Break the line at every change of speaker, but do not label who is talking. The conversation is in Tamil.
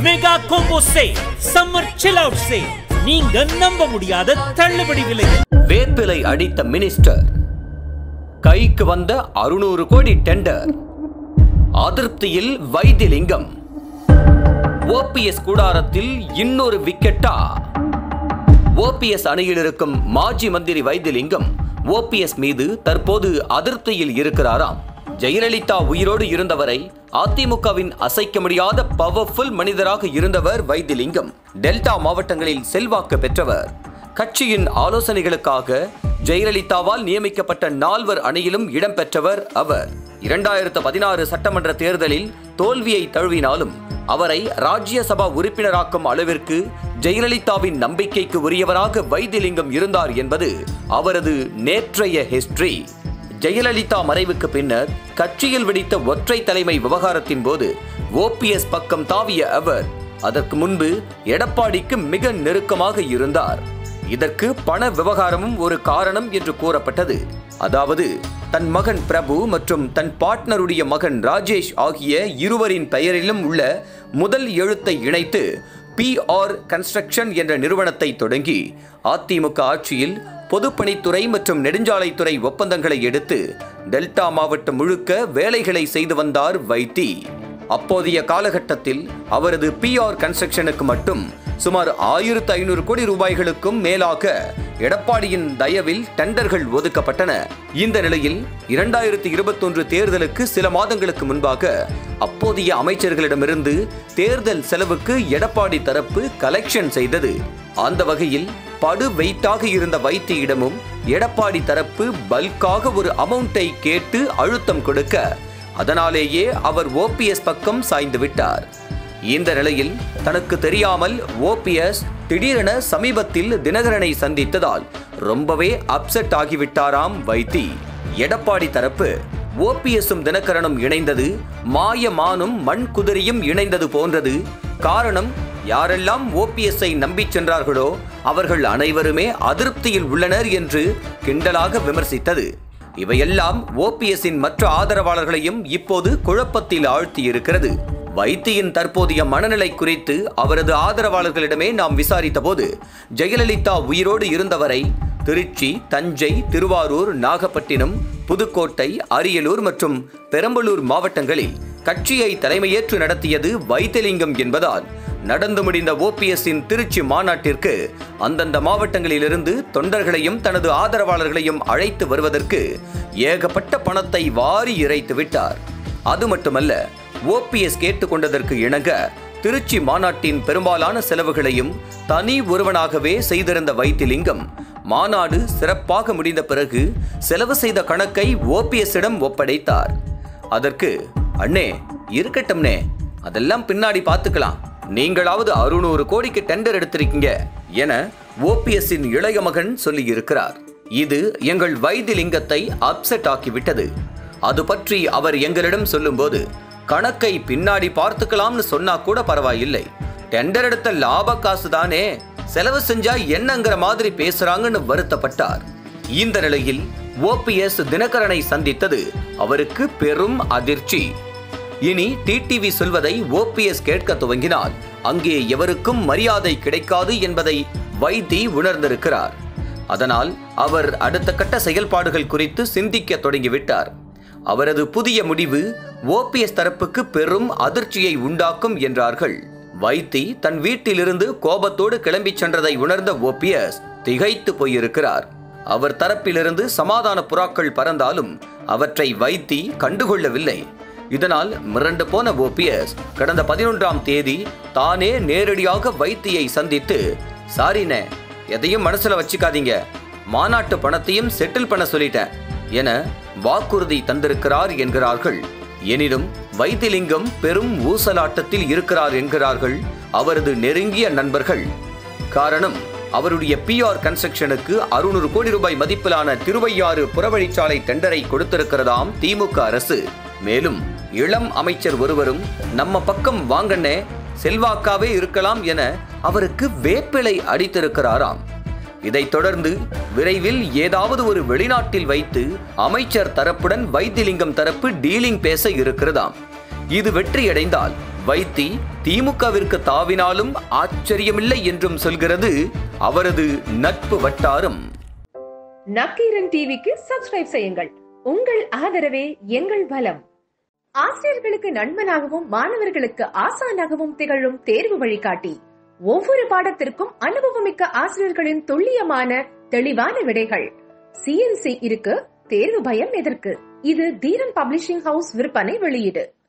மெகா கோம்போ சே சம்மர் சில் அவுட் சே நீங்க நம்ப முடியாத தள்ளுபடி விலையில்
வேப்பிலை அடித்த மினிஸ்டர் கைக்கு வந்த அறுநூறு கோடி டெண்டர் அதிருப்தியில் வைத்திலிங்கம் ஓபிஎஸ் கூடாரத்தில் இன்னொரு விக்கெட்டா ஓபிஎஸ் அணியில் இருக்கும் மாஜி மந்திரி வைத்திலிங்கம் ஓபிஎஸ் மீது தற்போது அதிருப்தியில் இருக்கிறாராம் ஜெயலலிதா உயிரோடு இருந்தவரை அதிமுகவின் அசைக்க முடியாத பவர்ஃபுல் மனிதராக இருந்தவர் வைத்திலிங்கம் டெல்டா மாவட்டங்களில் செல்வாக்கு பெற்றவர் கட்சியின் ஆலோசனைகளுக்காக ஜெயலலிதாவால் நியமிக்கப்பட்ட நால்வர் அணியிலும் இடம்பெற்றவர் அவர் இரண்டாயிரத்து பதினாறு சட்டமன்ற தேர்தலில் தோல்வியை தழுவினாலும் அவரை ராஜ்யசபா உறுப்பினராக்கும் அளவிற்கு ஜெயலலிதாவின் நம்பிக்கைக்கு உரியவராக வைத்திலிங்கம் இருந்தார் என்பது அவரது நேற்றைய ஹிஸ்டரி ஜெயலலிதா மறைவுக்கு பின்னர் கட்சியில் வெடித்த ஒற்றை தலைமை விவகாரத்தின் போது ஓபிஎஸ் பக்கம் தாவிய அவர் அதற்கு முன்பு எடப்பாடிக்கு மிக நெருக்கமாக இருந்தார் இதற்கு பண விவகாரமும் ஒரு காரணம் என்று கூறப்பட்டது அதாவது தன் மகன் பிரபு மற்றும் தன் பார்ட்னருடைய மகன் ராஜேஷ் ஆகிய இருவரின் பெயரிலும் உள்ள முதல் எழுத்தை இணைத்து பிஆர் கன்ஸ்ட்ரக்ஷன் என்ற நிறுவனத்தை தொடங்கி அதிமுக ஆட்சியில் பொதுப்பணித்துறை மற்றும் நெடுஞ்சாலைத்துறை ஒப்பந்தங்களை எடுத்து டெல்டா மாவட்டம் முழுக்க வேலைகளை செய்து வந்தார் வைத்தி அப்போதைய காலகட்டத்தில் அவரது பிஆர் கன்ஸ்ட்ரக்ஷனுக்கு மட்டும் சுமார் ஆயிரத்து ஐநூறு கோடி ரூபாய்களுக்கும் மேலாக எடப்பாடியின் தயவில் டெண்டர்கள் ஒதுக்கப்பட்டன இந்த நிலையில் இரண்டாயிரத்தி இருபத்தொன்று தேர்தலுக்கு சில மாதங்களுக்கு முன்பாக அப்போதைய அமைச்சர்களிடமிருந்து தேர்தல் செலவுக்கு எடப்பாடி தரப்பு கலெக்ஷன் செய்தது அந்த வகையில் படு வெயிட்டாக இருந்த வைத்தியிடமும் எடப்பாடி தரப்பு பல்காக ஒரு அமௌண்ட்டை கேட்டு அழுத்தம் கொடுக்க அதனாலேயே அவர் ஓபிஎஸ் பக்கம் சாய்ந்து விட்டார் இந்த நிலையில் தனக்கு தெரியாமல் ஓபிஎஸ் திடீரென சமீபத்தில் தினகரனை சந்தித்ததால் ரொம்பவே அப்செட் ஆகிவிட்டாராம் வைத்தி எடப்பாடி தரப்பு ஓபிஎஸும் தினகரனும் இணைந்தது மாயமானும் மண் குதிரையும் இணைந்தது போன்றது காரணம் யாரெல்லாம் ஓபிஎஸ்ஐ நம்பிச் சென்றார்களோ அவர்கள் அனைவருமே அதிருப்தியில் உள்ளனர் என்று கிண்டலாக விமர்சித்தது இவையெல்லாம் ஓபிஎஸ்ஸின் மற்ற ஆதரவாளர்களையும் இப்போது குழப்பத்தில் ஆழ்த்தி இருக்கிறது வைத்தியின் தற்போதைய மனநிலை குறித்து அவரது ஆதரவாளர்களிடமே நாம் விசாரித்தபோது ஜெயலலிதா உயிரோடு இருந்தவரை திருச்சி தஞ்சை திருவாரூர் நாகப்பட்டினம் புதுக்கோட்டை அரியலூர் மற்றும் பெரம்பலூர் மாவட்டங்களில் கட்சியை தலைமையேற்று நடத்தியது வைத்திலிங்கம் என்பதால் நடந்து முடிந்த ஓபிஎஸ்ஸின் திருச்சி மாநாட்டிற்கு அந்தந்த மாவட்டங்களிலிருந்து தொண்டர்களையும் தனது ஆதரவாளர்களையும் அழைத்து வருவதற்கு ஏகப்பட்ட பணத்தை வாரி இறைத்து விட்டார் அது மட்டுமல்ல ஓபிஎஸ் கேட்டுக்கொண்டதற்கு இணங்க திருச்சி மாநாட்டின் பெரும்பாலான செலவுகளையும் தனி ஒருவனாகவே செய்திருந்த வைத்திலிங்கம் மாநாடு சிறப்பாக முடிந்த பிறகு செலவு செய்த கணக்கை ஓபிஎஸ்ஸிடம் ஒப்படைத்தார் அதற்கு அண்ணே இருக்கட்டும்னே அதெல்லாம் பின்னாடி பார்த்துக்கலாம் நீங்களாவது அறுநூறு கோடிக்கு டெண்டர் எடுத்திருக்கீங்க என ஓபிஎஸ்ஸின் இளைய மகன் சொல்லியிருக்கிறார் இது எங்கள் வைத்திலிங்கத்தை அப்செட் ஆக்கிவிட்டது அது பற்றி அவர் எங்களிடம் சொல்லும்போது கணக்கை பின்னாடி பார்த்துக்கலாம்னு சொன்னா கூட பரவாயில்லை டெண்டர் எடுத்த லாப காசு தானே செலவு செஞ்சா என்னங்கிற மாதிரி பேசுறாங்கன்னு வருத்தப்பட்டார் இந்த நிலையில் ஓபிஎஸ் தினகரனை சந்தித்தது அவருக்கு பெரும் அதிர்ச்சி இனி டிடிவி சொல்வதை ஓபிஎஸ் கேட்க துவங்கினால் அங்கே எவருக்கும் மரியாதை கிடைக்காது என்பதை வைத்தி உணர்ந்திருக்கிறார் அதனால் அவர் அடுத்த கட்ட செயல்பாடுகள் குறித்து சிந்திக்க தொடங்கிவிட்டார் அவரது புதிய முடிவு ஓபிஎஸ் தரப்புக்கு பெரும் அதிர்ச்சியை உண்டாக்கும் என்றார்கள் வைத்தி தன் வீட்டிலிருந்து கோபத்தோடு கிளம்பிச் சென்றதை உணர்ந்த ஓபிஎஸ் திகைத்து போயிருக்கிறார் அவர் தரப்பிலிருந்து சமாதான புறாக்கள் பறந்தாலும் அவற்றை வைத்தி கண்டுகொள்ளவில்லை இதனால் மிரண்டு போன ஓபிஎஸ் கடந்த பதினொன்றாம் தேதி தானே நேரடியாக வைத்தியை சந்தித்து சாரிண்ணே எதையும் மனசுல வச்சுக்காதீங்க மாநாட்டு பணத்தையும் செட்டில் பண்ண சொல்லிட்டேன் என வாக்குறுதி தந்திருக்கிறார் என்கிறார்கள் எனினும் வைத்திலிங்கம் பெரும் ஊசலாட்டத்தில் இருக்கிறார் என்கிறார்கள் அவரது நெருங்கிய நண்பர்கள் காரணம் அவருடைய பிஆர் கன்ஸ்ட்ரக்ஷனுக்கு அறுநூறு கோடி ரூபாய் மதிப்பிலான திருவையாறு புறவழிச்சாலை டெண்டரை கொடுத்திருக்கிறதாம் திமுக அரசு மேலும் இளம் அமைச்சர் ஒருவரும் நம்ம பக்கம் வாங்கண்ணே செல்வாக்காவே இருக்கலாம் என அவருக்கு வேப்பிலை அடித்திருக்கிறாராம் இதைத் தொடர்ந்து விரைவில் ஏதாவது ஒரு வெளிநாட்டில் வைத்து அமைச்சர் தரப்புடன் வைத்திலிங்கம் தரப்பு டீலிங் பேச இருக்கிறதாம் இது வெற்றியடைந்தால் வைத்தி திமுகவிற்கு தாவினாலும் ஆச்சரியமில்லை என்றும் சொல்கிறது அவரது நட்பு வட்டாரம்
நக்கீரன் டிவிக்கு சப்ஸ்கிரைப் செய்யுங்கள் உங்கள் ஆதரவே எங்கள் பலம் ஆசிரியர்களுக்கு நண்பனாகவும் மாணவர்களுக்கு ஆசானாகவும் திகழும் தேர்வு வழிகாட்டி ஒவ்வொரு பாடத்திற்கும் அனுபவமிக்க ஆசிரியர்களின் துல்லியமான தெளிவான விடைகள் சிஎன்சி இருக்கு தேர்வு பயம் எதற்கு இது தீரன் பப்ளிஷிங் ஹவுஸ் விற்பனை வெளியீடு